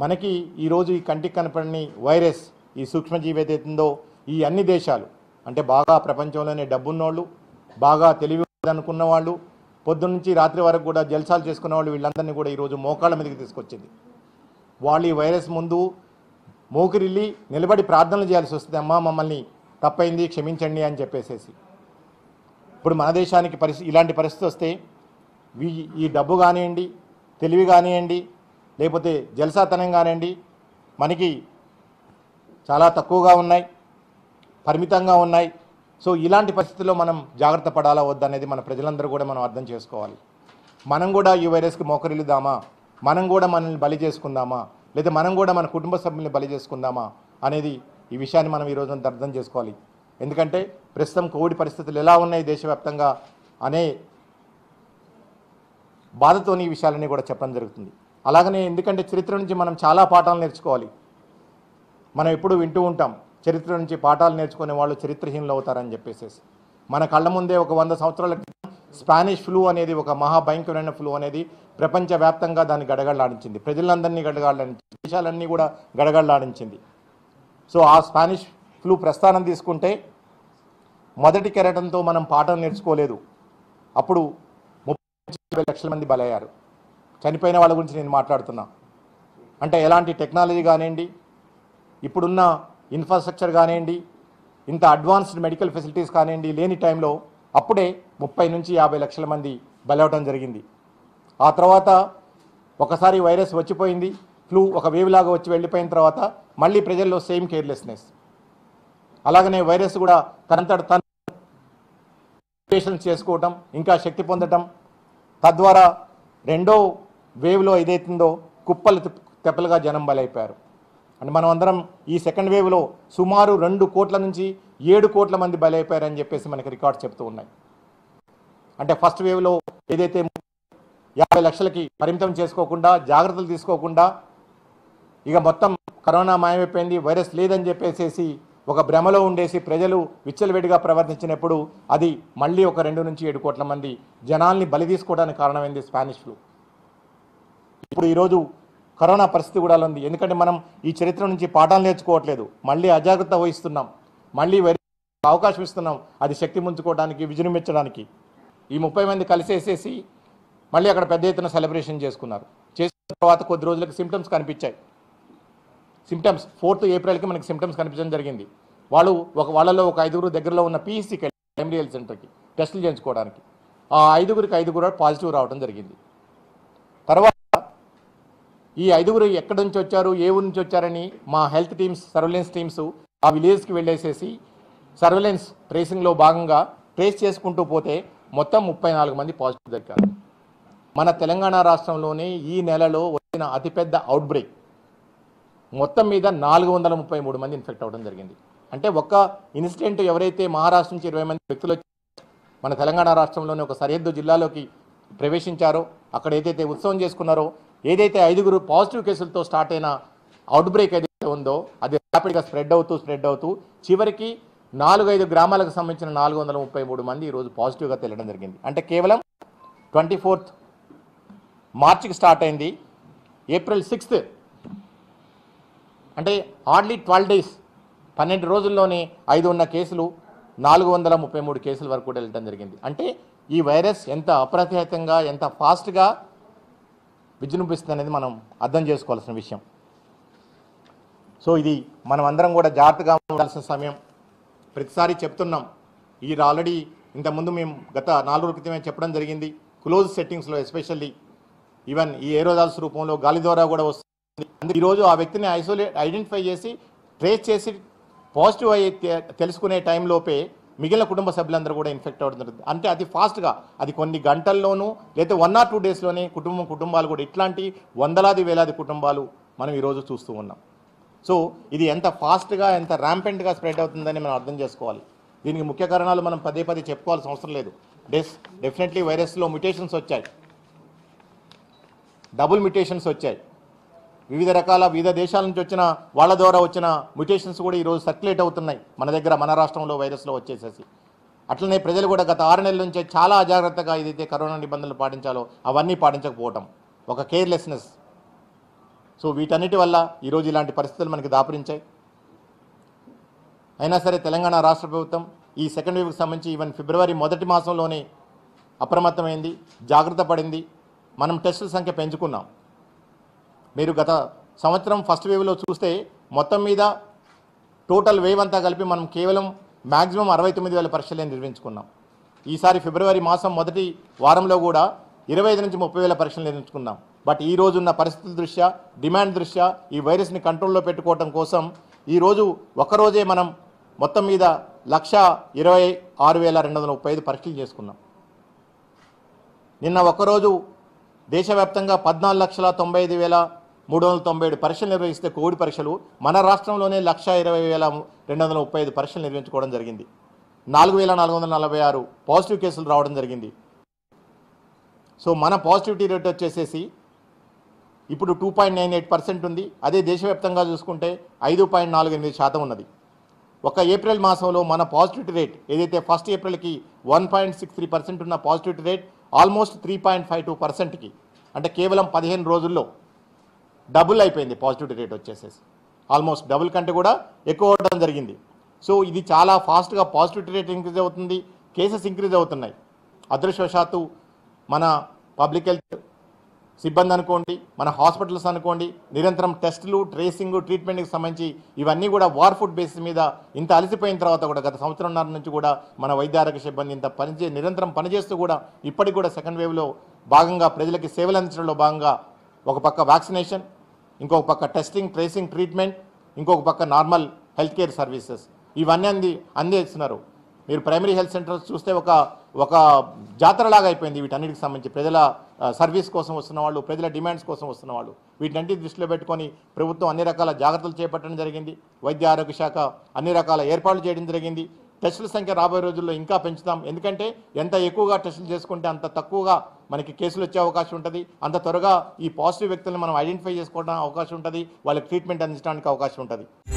మనకి ఈరోజు ఈ కంటికి కనపడని వైరస్ ఈ సూక్ష్మజీవి ఏదైతుందో ఈ అన్ని దేశాలు అంటే బాగా ప్రపంచంలోనే డబ్బున్నోళ్ళు బాగా తెలివి అనుకున్న వాళ్ళు పొద్దున్నుంచి రాత్రి వరకు కూడా జల్సాలు చేసుకున్న వాళ్ళు వీళ్ళందరినీ కూడా ఈరోజు మోకాళ్ళ మీదకి తీసుకొచ్చింది వాళ్ళు ఈ వైరస్ ముందు మోకిరిల్లి నిలబడి ప్రార్థనలు చేయాల్సి వస్తుంది అమ్మా మమ్మల్ని తప్పైంది క్షమించండి అని చెప్పేసేసి ఇప్పుడు మన దేశానికి పరిస్థితి ఇలాంటి పరిస్థితి వస్తే వీ- ఈ డబ్బు కానివ్వండి తెలివి కానివ్వండి లేకపోతే జలసాతనం కానివ్వండి మనకి చాలా తక్కువగా ఉన్నాయి పరిమితంగా ఉన్నాయి సో ఇలాంటి పరిస్థితుల్లో మనం జాగ్రత్త పడాలా వద్దనేది మన ప్రజలందరూ కూడా మనం అర్థం చేసుకోవాలి మనం కూడా ఈ వైరస్కి మోకరిల్లుదామా మనం కూడా మనల్ని బలి చేసుకుందామా లేదా మనం కూడా మన కుటుంబ సభ్యుల్ని బలి చేసుకుందామా అనేది ఈ విషయాన్ని మనం ఈ రోజు అర్థం చేసుకోవాలి ఎందుకంటే ప్రస్తుతం కోవిడ్ పరిస్థితులు ఎలా ఉన్నాయి దేశవ్యాప్తంగా అనే బాధతోని ఈ విషయాలన్నీ కూడా చెప్పడం జరుగుతుంది అలాగనే ఎందుకంటే చరిత్ర నుంచి మనం చాలా పాఠాలు నేర్చుకోవాలి మనం ఎప్పుడు వింటూ ఉంటాం చరిత్ర నుంచి పాఠాలు నేర్చుకునే వాళ్ళు చరిత్రహీనులు అవుతారని చెప్పేసి మన కళ్ళ ముందే ఒక వంద సంవత్సరాల క్రితం స్పానిష్ ఫ్లూ అనేది ఒక మహాభయంకరమైన ఫ్లూ అనేది ప్రపంచవ్యాప్తంగా దాన్ని గడగడలాడించింది ప్రజలందరినీ గడగడలాడించింది దేశాలన్నీ కూడా గడగడలాడించింది సో ఆ స్పానిష్ ఫ్లూ ప్రస్థానం తీసుకుంటే మొదటి కెరటంతో మనం పాఠం నేర్చుకోలేదు అప్పుడు ముప్పై నుంచి ఇరవై లక్షల మంది బలయ్యారు చనిపోయిన వాళ్ళ గురించి నేను మాట్లాడుతున్నా అంటే ఎలాంటి టెక్నాలజీ కానివ్వండి ఇప్పుడున్న ఇన్ఫ్రాస్ట్రక్చర్ కానివ్వండి ఇంత అడ్వాన్స్డ్ మెడికల్ ఫెసిలిటీస్ కానివ్వండి లేని టైంలో అప్పుడే ముప్పై నుంచి యాభై లక్షల మంది బలవటం జరిగింది ఆ తర్వాత ఒకసారి వైరస్ వచ్చిపోయింది ఫ్లూ ఒక వేవ్ లాగా వచ్చి వెళ్ళిపోయిన తర్వాత మళ్ళీ ప్రజల్లో సేమ్ కేర్లెస్నెస్ అలాగనే వైరస్ కూడా తనంతట తను పేషెంట్స్ చేసుకోవటం ఇంకా శక్తి పొందటం తద్వారా రెండో వేవ్లో ఏదైతుందో కుప్పలు తెప్- తెప్పలుగా జనం బలైపోయారు అంటే మనం అందరం ఈ సెకండ్ వేవ్లో సుమారు రెండు కోట్ల నుంచి ఏడు కోట్ల మంది బలైపోయారని చెప్పేసి మనకి రికార్డ్స్ చెప్తూ ఉన్నాయి అంటే ఫస్ట్ వేవ్లో ఏదైతే యాభై లక్షలకి పరిమితం చేసుకోకుండా జాగ్రత్తలు తీసుకోకుండా ఇక మొత్తం కరోనా మాయమైపోయింది వైరస్ లేదని చెప్పేసేసి ఒక భ్రమలో ఉండేసి ప్రజలు విచ్చలవిడిగా ప్రవర్తించినప్పుడు అది మళ్ళీ ఒక రెండు నుంచి ఏడు కోట్ల మంది జనాల్ని బలి తీసుకోవడానికి కారణమైంది స్పానిష్ ఫ్లూ ఇప్పుడు ఈరోజు కరోనా పరిస్థితి కూడా అలా ఉంది ఎందుకంటే మనం ఈ చరిత్ర నుంచి పాఠాలు నేర్చుకోవట్లేదు మళ్ళీ అజాగ్రత్త వహిస్తున్నాం మళ్ళీ వైరస్ అవకాశం ఇస్తున్నాం అది శక్తి ముంచుకోవడానికి విజృంభించడానికి ఈ ముప్పై మంది కలిసేసేసి మళ్ళీ అక్కడ పెద్ద ఎత్తున సెలబ్రేషన్ చేసుకున్నారు చేసిన తర్వాత కొద్ది రోజులకు సిమ్టమ్స్ కనిపించాయి సిమ్టమ్స్ ఫోర్త్ ఏప్రిల్కి మనకి సిమ్టమ్స్ కనిపించడం జరిగింది వాళ్ళు ఒక వాళ్ళలో ఒక ఐదుగురు దగ్గరలో ఉన్న పీఈసీకి వెళ్ళి ప్రైమరీ హెల్త్ సెంటర్కి టెస్టులు చేయించుకోవడానికి ఆ ఐదుగురికి ఐదుగురు పాజిటివ్ రావడం జరిగింది తర్వాత ఈ ఐదుగురు ఎక్కడి నుంచి వచ్చారు ఏ ఊరు నుంచి వచ్చారని మా హెల్త్ టీమ్స్ సర్వేలెన్స్ టీమ్స్ ఆ విలేజ్కి వెళ్ళేసేసి సర్వేలెన్స్ ట్రేసింగ్లో భాగంగా ట్రేస్ చేసుకుంటూ పోతే మొత్తం ముప్పై నాలుగు మంది పాజిటివ్ దొరికారు మన తెలంగాణ రాష్ట్రంలోనే ఈ నెలలో వచ్చిన అతిపెద్ద అవుట్ బ్రేక్ మొత్తం మీద నాలుగు వందల ముప్పై మూడు మంది ఇన్ఫెక్ట్ అవ్వడం జరిగింది అంటే ఒక్క ఇన్సిడెంట్ ఎవరైతే మహారాష్ట్ర నుంచి ఇరవై మంది వ్యక్తులు వచ్చి మన తెలంగాణ రాష్ట్రంలోని ఒక సరిహద్దు జిల్లాలోకి ప్రవేశించారో అక్కడ ఏదైతే ఉత్సవం చేసుకున్నారో ఏదైతే ఐదుగురు పాజిటివ్ కేసులతో స్టార్ట్ అయిన అవుట్ బ్రేక్ ఏదైతే ఉందో అది ర్యాపిడ్గా స్ప్రెడ్ అవుతూ స్ప్రెడ్ అవుతూ చివరికి నాలుగైదు గ్రామాలకు సంబంధించిన నాలుగు వందల ముప్పై మూడు మంది ఈరోజు పాజిటివ్గా తెలియడం జరిగింది అంటే కేవలం ట్వంటీ ఫోర్త్ మార్చికి స్టార్ట్ అయింది ఏప్రిల్ సిక్స్త్ అంటే హార్డ్లీ ట్వెల్వ్ డేస్ పన్నెండు రోజుల్లోనే ఐదు ఉన్న కేసులు నాలుగు వందల ముప్పై మూడు కేసుల వరకు కూడా వెళ్ళడం జరిగింది అంటే ఈ వైరస్ ఎంత అప్రతిహతంగా ఎంత ఫాస్ట్గా విజృంభిస్తుంది అనేది మనం అర్థం చేసుకోవాల్సిన విషయం సో ఇది మనం అందరం కూడా జాగ్రత్తగా ఉండాల్సిన సమయం ప్రతిసారి చెప్తున్నాం ఈ ఆల్రెడీ ఇంతకుముందు మేము గత నాలుగు రోజుల క్రితమే చెప్పడం జరిగింది క్లోజ్ సెట్టింగ్స్లో ఎస్పెషల్లీ ఈవెన్ ఈ ఏరోజాల్స్ రూపంలో గాలి ద్వారా కూడా వస్తుంది అందుకే ఈరోజు ఆ వ్యక్తిని ఐసోలేట్ ఐడెంటిఫై చేసి ట్రేస్ చేసి పాజిటివ్ అయ్యి తె- తెలుసుకునే టైంలోపే మిగిలిన కుటుంబ సభ్యులందరూ కూడా ఇన్ఫెక్ట్ అవ్వడం జరుగుతుంది అంటే అది ఫాస్ట్గా అది కొన్ని గంటల్లోనూ లేదా వన్ ఆర్ టూ డేస్లోనే కుటుంబం కుటుంబాలు కూడా ఇట్లాంటి వందలాది వేలాది కుటుంబాలు మనం ఈరోజు చూస్తూ ఉన్నాం సో ఇది ఎంత ఫాస్ట్గా ఎంత ర్యాంపెంట్గా స్ప్రెడ్ అవుతుందని మనం అర్థం చేసుకోవాలి దీనికి ముఖ్య కారణాలు మనం పదే పదే చెప్పుకోవాల్సిన అవసరం లేదు డెస్ డెఫినెట్లీ వైరస్లో మ్యుటేషన్స్ వచ్చాయి డబుల్ మ్యుటేషన్స్ వచ్చాయి వివిధ రకాల వివిధ దేశాల నుంచి వచ్చిన వాళ్ళ ద్వారా వచ్చిన మ్యుటేషన్స్ కూడా ఈరోజు సర్క్యులేట్ అవుతున్నాయి మన దగ్గర మన రాష్ట్రంలో వైరస్లో వచ్చేసేసి అట్లనే ప్రజలు కూడా గత ఆరు నెలల నుంచే చాలా అజాగ్రత్తగా ఏదైతే కరోనా నిబంధనలు పాటించాలో అవన్నీ పాటించకపోవటం ఒక కేర్లెస్నెస్ సో వీటన్నిటి వల్ల ఈరోజు ఇలాంటి పరిస్థితులు మనకి దాపురించాయి అయినా సరే తెలంగాణ రాష్ట్ర ప్రభుత్వం ఈ సెకండ్ వేవ్కి సంబంధించి ఈవెన్ ఫిబ్రవరి మొదటి మాసంలోనే అప్రమత్తమైంది జాగ్రత్త పడింది మనం టెస్టుల సంఖ్య పెంచుకున్నాం మీరు గత సంవత్సరం ఫస్ట్ వేవ్లో చూస్తే మొత్తం మీద టోటల్ వేవ్ అంతా కలిపి మనం కేవలం మ్యాక్సిమం అరవై తొమ్మిది వేల పరీక్షలే నిర్వహించుకున్నాం ఈసారి ఫిబ్రవరి మాసం మొదటి వారంలో కూడా ఇరవై ఐదు నుంచి ముప్పై వేల పరీక్షలు నిర్వహించుకున్నాం బట్ ఈ రోజు ఉన్న పరిస్థితుల దృష్ట్యా డిమాండ్ దృష్ట్యా ఈ వైరస్ని కంట్రోల్లో పెట్టుకోవడం కోసం ఈరోజు ఒక్కరోజే మనం మొత్తం మీద లక్ష ఇరవై ఆరు వేల రెండు వందల ముప్పై ఐదు పరీక్షలు చేసుకున్నాం నిన్న ఒక్కరోజు దేశవ్యాప్తంగా పద్నాలుగు లక్షల తొంభై ఐదు వేల మూడు వందల తొంభై ఏడు పరీక్షలు నిర్వహిస్తే కోవిడ్ పరీక్షలు మన రాష్ట్రంలోనే లక్ష ఇరవై వేల రెండు వందల ముప్పై ఐదు పరీక్షలు నిర్వహించుకోవడం జరిగింది నాలుగు వేల నాలుగు వందల నలభై ఆరు పాజిటివ్ కేసులు రావడం జరిగింది సో మన పాజిటివిటీ రేట్ వచ్చేసేసి ఇప్పుడు two point nine eight percent ఉంది అదే దేశవ్యాప్తంగా చూసుకుంటే ఐదు పాయింట్ నాలుగు ఎనిమిది శాతం ఉన్నది ఒక ఏప్రిల్ మాసంలో మన పాజిటివిటీ రేట్ ఏదైతే ఫస్ట్ ఏప్రిల్కి one point six three percent ఉన్న positivity rate almost three point five two పర్సెంట్కి అంటే కేవలం పదిహేను రోజుల్లో డబుల్ అయిపోయింది పాజిటివిటీ రేట్ వచ్చేసేసి ఆల్మోస్ట్ డబుల్ కంటే కూడా ఎక్కువ అవడం జరిగింది సో ఇది చాలా ఫాస్ట్గా పాజిటివిటీ రేట్ ఇంక్రీజ్ అవుతుంది కేసెస్ ఇంక్రీజ్ అవుతున్నాయి అదృష్టవశాత్తు మన పబ్లిక్ హెల్త్ సిబ్బంది అనుకోండి మన హాస్పిటల్స్ అనుకోండి నిరంతరం టెస్టులు ట్రేసింగ్ ట్రీట్మెంట్కి సంబంధించి ఇవన్నీ కూడా వార్ ఫుడ్ బేసిస్ మీద ఇంత అలసిపోయిన తర్వాత కూడా గత సంవత్సరంన్నర నుంచి కూడా మన వైద్య ఆరోగ్య సిబ్బంది ఇంత పనిచే నిరంతరం పనిచేస్తూ కూడా ఇప్పటికి కూడా సెకండ్ వేవ్లో భాగంగా ప్రజలకి సేవలు అందించడంలో భాగంగా ఒక పక్క వ్యాక్సినేషన్ ఇంకొక పక్క టెస్టింగ్ ట్రేసింగ్ ట్రీట్మెంట్ ఇంకొక పక్క నార్మల్ హెల్త్ కేర్ సర్వీసెస్ ఇవన్నీ అంది అందిస్తున్నారు మీరు ప్రైమరీ హెల్త్ సెంటర్స్ చూస్తే ఒక ఒక జాతరలాగా అయిపోయింది వీటన్నిటికి సంబంధించి ప్రజల ఆ, సర్వీస్ కోసం వస్తున్న వాళ్ళు ప్రజల డిమాండ్స్ కోసం వస్తున్న వాళ్ళు వీటన్నిటి దృష్టిలో పెట్టుకొని ప్రభుత్వం అన్ని రకాల జాగ్రత్తలు చేపట్టడం జరిగింది వైద్య ఆరోగ్య శాఖ అన్ని రకాల ఏర్పాట్లు చేయడం జరిగింది టెస్టుల సంఖ్య రాబోయే రోజుల్లో ఇంకా పెంచుతాం ఎందుకంటే ఎంత ఎక్కువగా టెస్టులు చేసుకుంటే అంత తక్కువగా మనకి కేసులు వచ్చే అవకాశం ఉంటుంది అంత త్వరగా ఈ పాజిటివ్ వ్యక్తులను మనం ఐడెంటిఫై చేసుకోవడానికి అవకాశం ఉంటుంది వాళ్ళకి ట్రీట్మెంట్ అందించడానికి అవకాశం ఉంటుంది